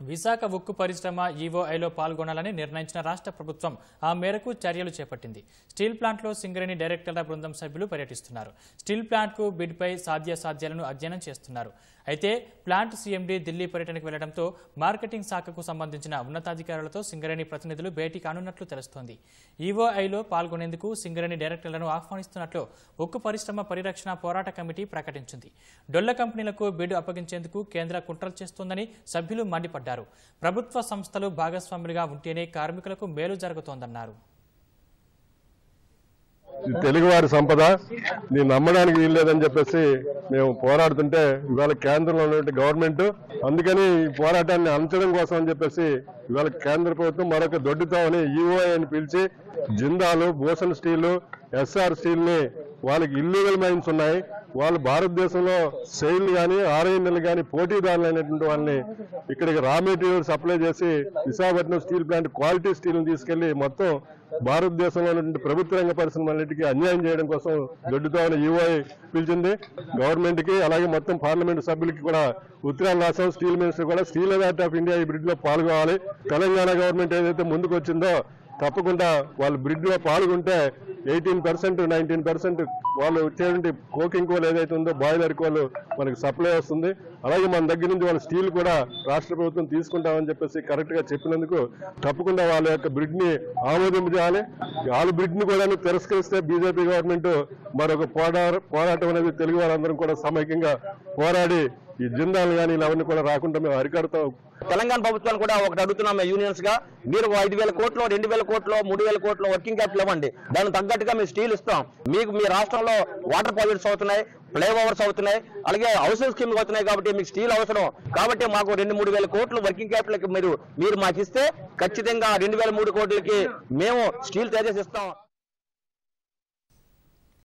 విశాఖ ఉక్కు పరిశ్రమ ఈవోఐలో పాల్గొనాలని నిర్ణయించిన రాష్ట్ర ప్రభుత్వం ఆ మేరకు చర్యలు చేపట్టింది స్టీల్ ప్లాంట్లో సింగరేణి డైరెక్టర్ల బృందం సభ్యులు పర్యటిస్తున్నారు స్టీల్ ప్లాంట్కు బిడ్పై సాధ్యాసాధ్యాలను అధ్యయనం చేస్తున్నారు అయితే ప్లాంట్ సీఎండీ ఢిల్లీ పర్యటనకు వెళ్లడంతో మార్కెటింగ్ శాఖకు సంబంధించిన ఉన్నతాధికారులతో సింగరేణి ప్రతినిధులు భేటీ కానున్నట్లు తెలుస్తోంది ఈవోఐలో పాల్గొనేందుకు సింగరేణి డైరెక్టర్లను ఆహ్వానిస్తున్నట్లు ఉక్కు పరిశ్రమ పరిరక్షణ పోరాట కమిటీ ప్రకటించింది డొల్ల కంపెనీలకు బిడ్ అప్పగించేందుకు కేంద్ర కుట్రలు చేస్తోందని సభ్యులు మండిపడ్డారు ప్రభుత్వ సంస్థలు భాగస్వాములుగా ఉంటేనే కార్మికులకు మేలు జరుగుతోందన్నారు ఇది తెలుగువారి సంపద దీన్ని నమ్మడానికి వీల్లేదని చెప్పేసి మేము పోరాడుతుంటే ఇవాళ కేంద్రంలో ఉన్నటువంటి గవర్నమెంట్ అందుకని ఈ పోరాటాన్ని అంచడం కోసం అని చెప్పేసి ఇవాళ కేంద్ర ప్రభుత్వం మరొక దొడ్డుతామని ఈఓఐ అని పిలిచి Jindal Bhushan steel SR steel ని వాళ్ళకి ఇల్లీగల్ మైన్స్ ఉన్నాయి వాళ్ళు భారతదేశంలో సెయిల్ కానీ ఆర్ఐఎన్ఎల్ కానీ పోటీదారులు అయినటువంటి వాళ్ళని ఇక్కడికి రా మెటీరియల్ సప్లై చేసి Visakhapatnam steel plant quality steel తీసుకెళ్లి మొత్తం భారతదేశంలో ఉన్నటువంటి ప్రభుత్వ రంగ పరిశ్రమలన్నిటికీ అన్యాయం చేయడం కోసం దొడ్డుతో యూఐ పిలిచింది గవర్నమెంట్ కి అలాగే మొత్తం పార్లమెంట్ సభ్యులకి కూడా ఉత్తరాలు రాసాం స్టీల్ మినిస్టర్ కూడా స్టీల్ అథారిటీ ఆఫ్ ఇండియా ఈ బ్రిడ్ లో పాల్గొనాలి తెలంగాణ గవర్నమెంట్ ఏదైతే ముందుకు వచ్చిందో తప్పకుండా వాళ్ళు బ్రిడ్ లో పాల్గొంటే ఎయిటీన్ పర్సెంట్ నైన్టీన్ పర్సెంట్ వాళ్ళు వచ్చేటువంటి కోకింగ్ కోల్ ఏదైతే ఉందో బాయిలర్ కోల్ మనకి సప్లై వస్తుంది అలాగే మన దగ్గర నుంచి వాళ్ళ స్టీల్ కూడా రాష్ట్ర ప్రభుత్వం తీసుకుంటామని చెప్పేసి కరెక్ట్ గా చెప్పినందుకు తప్పకుండా వాళ్ళ యొక్క బ్రిడ్ ని ఆమోదించాలి వాళ్ళ బ్రిడ్ ని కూడా తిరస్కరిస్తే బీజేపీ గవర్నమెంట్ మరొక పోరా పోరాటం అనేది తెలుగు వాళ్ళందరం కూడా సమైక్యంగా పోరాడి ఈ జిందాలు కానీ ఇవన్నీ కూడా రాకుండా మేము అరికడతాం తెలంగాణ ప్రభుత్వాన్ని కూడా ఒకటి అడుగుతున్నాం మేము యూనియన్స్ గా మీరు ఐదు వేల కోట్లు రెండు వేల కోట్లు మూడు వేల కోట్లు వర్కింగ్ క్యాపిటల్ ఇవ్వండి దానికి తగ్గట్టుగా మేము స్టీల్ ఇస్తాం మీకు మీ రాష్ట్రంలో వాటర్ ప్రాజెక్ట్స్ అవుతున్నాయి ఫ్లైఓవర్స్ అవుతున్నాయి అలాగే హౌసింగ్ స్కీమ్ అవుతున్నాయి కాబట్టి మీకు స్టీల్ అవసరం కాబట్టి మాకు రెండు మూడు వేల కోట్లు వర్కింగ్ క్యాపిటల్ మీరు మీరు మాకు ఇస్తే ఖచ్చితంగా రెండు వేల మూడు కోట్లకి మేము స్టీల్ తయారు చేసి ఇస్తాం